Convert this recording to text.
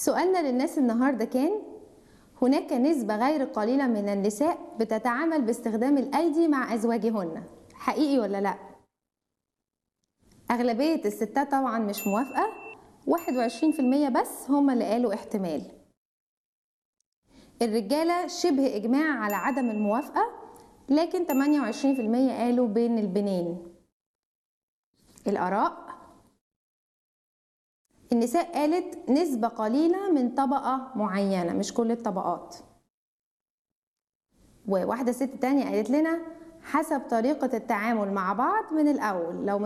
سؤالنا للناس النهارده كان هناك نسبة غير قليلة من النساء بتتعامل باستخدام الأيدي مع أزواجهن حقيقي ولا لأ؟ أغلبية الستات طبعا مش موافقة 21% بس هما اللي قالوا احتمال الرجالة شبه إجماع على عدم الموافقة لكن 28% قالوا بين البنين الآراء النساء قالت نسبة قليلة من طبقة معينة مش كل الطبقات وواحدة ست تانية قالت لنا حسب طريقة التعامل مع بعض من الأول لو